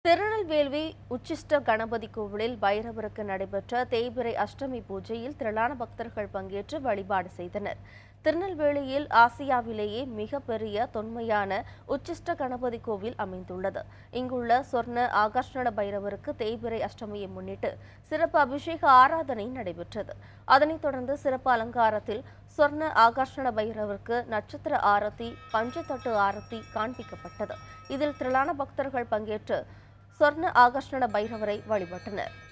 திருநெல்வேலி உச்சிஷ்ட கணபதி கோவிலில் பைரவருக்கு நடைபெற்ற தேய்பிறை அஷ்டமி பூஜையில் திரளான பக்தர்கள் பங்கேற்று வழிபாடு செய்தனர் திருநெல்வேலியில் ஆசியாவிலேயே மிகப்பெரிய தொன்மையான உச்சிஷ்ட கணபதி கோவில் அமைந்துள்ளது இங்குள்ள சொர்ண ஆகர்ஷண பைரவருக்கு தேய்பிறை அஷ்டமியை முன்னிட்டு சிறப்பு அபிஷேக ஆராதனை நடைபெற்றது அதனைத் தொடர்ந்து சிறப்பு அலங்காரத்தில் சொர்ண ஆகர்ஷண பைரவருக்கு நட்சத்திர ஆரத்தி பஞ்சத்தட்டு ஆரத்தி காண்பிக்கப்பட்டது இதில் திரளான பக்தர்கள் பங்கேற்று சொர்ண ஆகர்ஷண பைரவரை வழிபட்டனர்